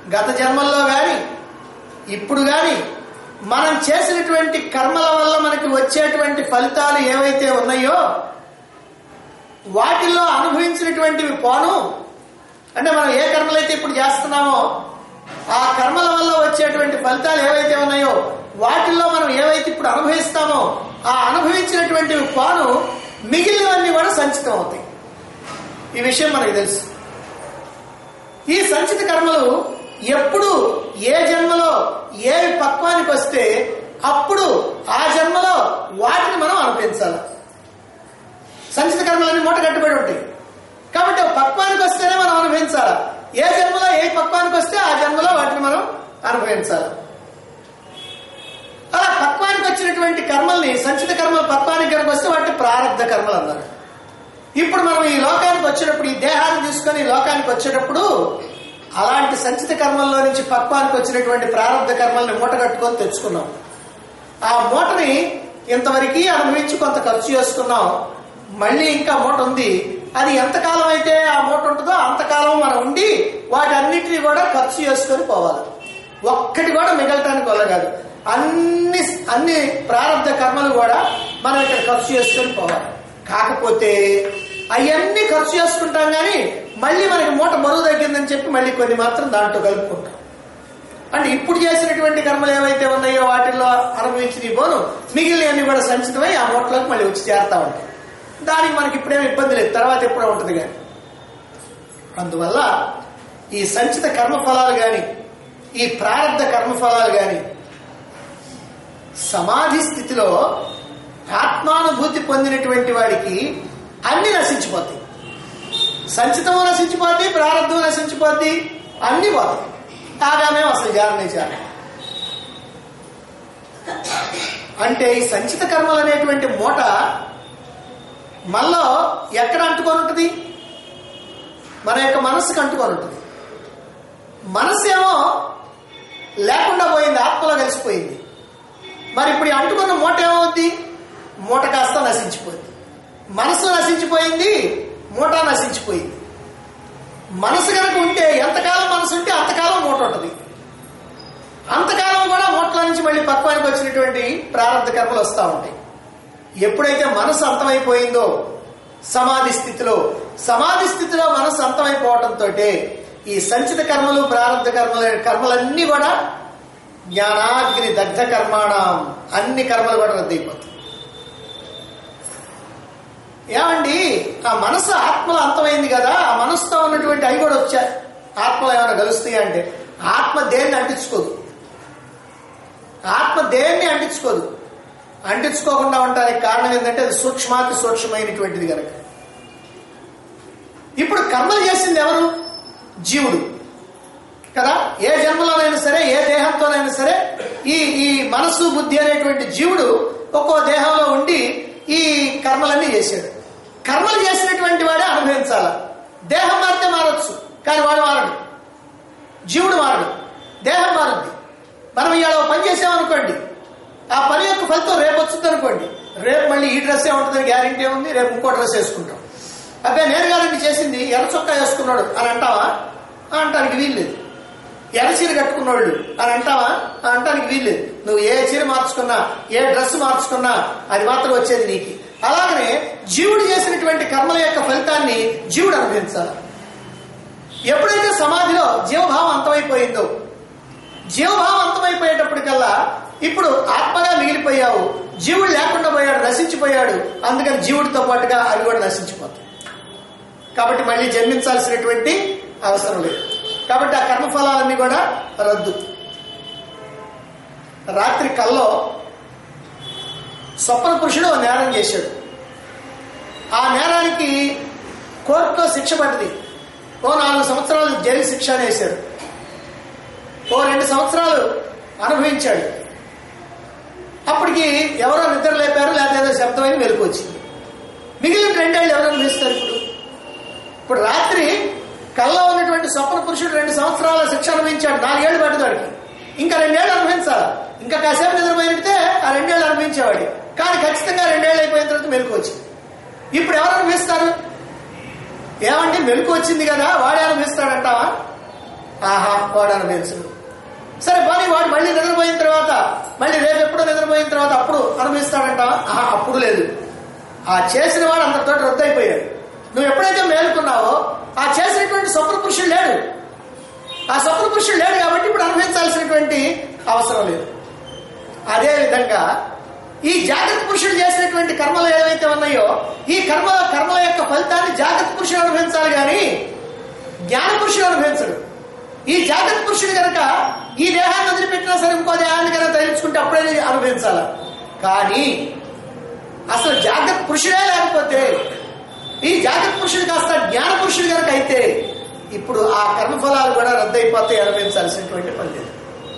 గత జన్మల్లో గాని ఇప్పుడు గాని మనం చేసినటువంటి కర్మల వల్ల మనకి వచ్చేటువంటి ఫలితాలు ఏవైతే ఉన్నాయో వాటిల్లో అనుభవించినటువంటివి పోను అంటే మనం ఏ కర్మలైతే ఇప్పుడు చేస్తున్నామో ఆ కర్మల వల్ల వచ్చేటువంటి ఫలితాలు ఏవైతే ఉన్నాయో వాటిల్లో మనం ఏవైతే ఇప్పుడు అనుభవిస్తామో ఆ అనుభవించినటువంటివి పోను మిగిలినవన్నీ కూడా సంచితం అవుతాయి ఈ విషయం మనకు తెలుసు ఈ సంచిత కర్మలు ఎప్పుడు ఏ జన్మలో ఏ పక్వానికి వస్తే అప్పుడు ఆ జన్మలో వాటిని మనం అనుభవించాలి సంచిత కర్మలన్నీ మూట కట్టుబడి ఉంటాయి కాబట్టి ఆ పక్వానికి వస్తేనే మనం అనుభవించాలి ఏ జన్మలో ఏ పక్వానికి వస్తే ఆ జన్మలో వాటిని మనం అనుభవించాలి అలా పక్వానికి వచ్చినటువంటి కర్మల్ని సంచిత కర్మలు పక్వానికి కనుక వస్తే వాటిని ప్రారంధ కర్మలు అన్నారు ఇప్పుడు మనం ఈ లోకానికి వచ్చినప్పుడు ఈ దేహాన్ని తీసుకొని ఈ లోకానికి వచ్చేటప్పుడు అలాంటి సంచిత కర్మల్లో నుంచి పక్వానికి వచ్చినటువంటి ప్రారంభ కర్మల్ని మూట కట్టుకొని తెచ్చుకున్నాం ఆ మూటని ఇంతవరకు అనుభవించి కొంత ఖర్చు చేసుకున్నాం మళ్ళీ ఇంకా మూట ఉంది అది ఎంతకాలం అయితే ఆ మూట ఉంటుందో అంతకాలం మనం ఉండి వాటన్నిటిని కూడా ఖర్చు చేసుకొని పోవాలి ఒక్కటి కూడా మిగలటానికి వల్ల కాదు అన్ని అన్ని ప్రారంభ కర్మలు కూడా మనం ఇక్కడ ఖర్చు చేసుకొని పోవాలి కాకపోతే అవన్నీ ఖర్చు చేసుకుంటాం కానీ మళ్ళీ మనకి మూట బరువు తగ్గిందని చెప్పి మళ్ళీ కొన్ని మాత్రం దాంట్లో కలుపుకుంటాం అంటే ఇప్పుడు చేసినటువంటి కర్మలు ఏవైతే ఉన్నాయో వాటిల్లో అనుభవించిన ఈ బోను మిగిలినవన్నీ కూడా సంచితమై ఆ మూటలోకి మళ్ళీ వచ్చి చేరుతా ఉంటాయి దానికి మనకి ఇప్పుడేమి ఇబ్బంది లేదు తర్వాత ఎప్పుడో ఉంటుంది కానీ అందువల్ల ఈ సంచిత కర్మఫలాలు కానీ ఈ ప్రారంభ కర్మఫలాలు కానీ సమాధి స్థితిలో ఆత్మానుభూతి పొందినటువంటి వాడికి అన్ని నశించిపోతాయి సంచితము నశించిపోద్ది ప్రారంభం నశించిపోద్ది అన్ని పోతాయి ఆగామే అసలు జారనే జార అంటే ఈ సంచిత కర్మలు అనేటువంటి మూట మనలో ఎక్కడ అంటుకొని ఉంటుంది మన యొక్క మనస్సుకు అంటుకొని ఉంటుంది మనస్సు ఏమో లేకుండా పోయింది ఆత్మలో కలిసిపోయింది మరి ఇప్పుడు ఈ అంటుకున్న మూట ఏమవుద్ది మూట కాస్త నశించిపోయింది మనసు నశించిపోయింది మూట నశించిపోయింది మనసు కనుక ఉంటే ఎంతకాలం మనసు ఉంటే అంతకాలం మూట ఉంటుంది అంతకాలం కూడా మూటల నుంచి మళ్ళీ పక్వానికి వచ్చినటువంటి ప్రారంభ కర్మలు వస్తూ ఉంటాయి ఎప్పుడైతే మనసు అంతమైపోయిందో సమాధి స్థితిలో సమాధి స్థితిలో మనసు అంతమైపోవడంతో ఈ సంచిత కర్మలు ప్రారంభ కర్మలు కర్మలన్నీ కూడా జ్ఞానాగ్ని దగ్ధ కర్మాణం అన్ని కర్మలు కూడా రద్దయిపోతాయి ఏమండి ఆ మనసు ఆత్మలో అంతమైంది కదా ఆ మనసుతో ఉన్నటువంటి అవి కూడా వచ్చాయి ఆత్మలో ఏమైనా కలుస్తాయి అంటే ఆత్మ దేన్ని అంటించుకోదు ఆత్మ దేన్ని అంటించుకోదు అంటించుకోకుండా ఉండడానికి కారణం ఏంటంటే అది సూక్ష్మాతి సూక్ష్మమైనటువంటిది కనుక ఇప్పుడు కర్మలు చేసింది ఎవరు జీవుడు కదా ఏ జన్మలోనైనా సరే ఏ దేహంతోనైనా సరే ఈ ఈ మనసు బుద్ధి అనేటువంటి జీవుడు ఒక్కో దేహంలో ఉండి ఈ కర్మలన్నీ చేశాడు కర్మలు చేసినటువంటి వాడే అనుభవించాల దేహం మారితే మారచ్చు కానీ వాడు మారడు జీవుడు మారడు దేహం మారుద్ది మనం ఇవాళ ఓ పని చేసామనుకోండి ఆ పని యొక్క ఫలితం రేపు వచ్చింది అనుకోండి రేపు మళ్ళీ ఈ డ్రెస్ ఉంటుందని గ్యారంటీ ఉంది రేపు ఇంకో డ్రెస్ వేసుకుంటాం అబ్బాయి నేను కాదండి చేసింది ఎర్ర చొక్కా వేసుకున్నాడు అని అంటావా అంటానికి వీల్లేదు ఎర్ర చీర కట్టుకున్నవాళ్ళు అని అంటావా అంటానికి వీల్లేదు నువ్వు ఏ చీర మార్చుకున్నా ఏ డ్రెస్ మార్చుకున్నా అది మాత్రం వచ్చేది నీకు అలాగనే జీవుడు చేసినటువంటి కర్మల యొక్క ఫలితాన్ని జీవుడు అనుభవించాలి ఎప్పుడైతే సమాధిలో జీవభావం అంతమైపోయిందో జీవభావం అంతమైపోయేటప్పటికల్లా ఇప్పుడు ఆత్మగా మిగిలిపోయావు జీవుడు లేకుండా పోయాడు నశించిపోయాడు అందుకని జీవుడితో పాటుగా అవి కూడా నశించిపోతాయి కాబట్టి మళ్ళీ జన్మించాల్సినటువంటి అవసరం లేదు కాబట్టి ఆ కర్మఫలాలన్నీ కూడా రద్దు రాత్రి కల్లో స్వప్న పురుషుడు ఓ నేరం చేశాడు ఆ నేరానికి కోర్టులో శిక్ష పడింది ఓ నాలుగు సంవత్సరాలు జైలు శిక్ష వేశాడు ఓ రెండు సంవత్సరాలు అనుభవించాడు అప్పటికి ఎవరో నిద్ర లేపారు లేదా ఏదో శబ్దమైన వెలుగు వచ్చింది మిగిలిన రెండేళ్ళు ఎవరు అనుభవిస్తారు ఇప్పుడు ఇప్పుడు రాత్రి కల్లో ఉన్నటువంటి స్వప్న పురుషుడు రెండు సంవత్సరాల శిక్ష అనుభవించాడు నాలుగేళ్లు పడ్డది వాడికి ఇంకా రెండేళ్ళు అనుభవించాలి ఇంకా కాసేపు నిద్రపోయితే ఆ రెండేళ్ళు అనుభవించేవాడి కానీ ఖచ్చితంగా రెండేళ్ళు అయిపోయిన తర్వాత మెలకు వచ్చింది ఇప్పుడు ఎవరు అనుభవిస్తారు ఏమంటే మెలకు వచ్చింది కదా వాడే అనుభవిస్తాడంటావా ఆహా వాడు అనుభవించడు సరే పోనీ వాడు మళ్ళీ నిద్రపోయిన తర్వాత మళ్ళీ రేపు ఎప్పుడో నిద్రపోయిన తర్వాత అప్పుడు అనుభవిస్తాడంట ఆహా అప్పుడు లేదు ఆ చేసిన వాడు అంతతో రద్దయిపోయాడు నువ్వు ఎప్పుడైతే మేలుకున్నావో ఆ చేసినటువంటి స్వప్న పురుషుడు లేడు ఆ స్వప్న పురుషుడు లేడు కాబట్టి ఇప్పుడు అనుభవించాల్సినటువంటి అవసరం లేదు అదే విధంగా ఈ జాగ్రత్త పురుషుడు చేసినటువంటి కర్మలు ఏవైతే ఉన్నాయో ఈ కర్మ కర్మల యొక్క ఫలితాన్ని జాగ్రత్త పురుషుడు అనుభవించాలి కానీ జ్ఞాన పురుషుడు అనుభవించడు ఈ జాగ్రత్త పురుషుడు కనుక ఈ దేహాన్ని వదిలిపెట్టినా సరే ఇంకో దేహాన్ని కనుక తగిలించుకుంటే అప్పుడే అనుభవించాల కానీ అసలు జాగ్రత్త పురుషుడే లేకపోతే ఈ జాగ్రత్త పురుషుడు కాస్త జ్ఞాన పురుషుడు కనుక అయితే ఇప్పుడు ఆ కర్మఫలాలు కూడా రద్దయిపోతాయి అనుభవించాల్సినటువంటి పని లేదు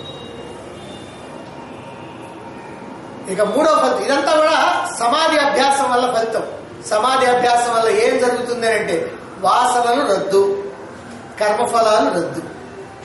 ఇక మూడో ఫలితం ఇదంతా కూడా సమాధి అభ్యాసం వల్ల ఫలితం సమాధి అభ్యాసం వల్ల ఏం జరుగుతుంది అంటే వాసనలు రద్దు కర్మఫలాలు రద్దు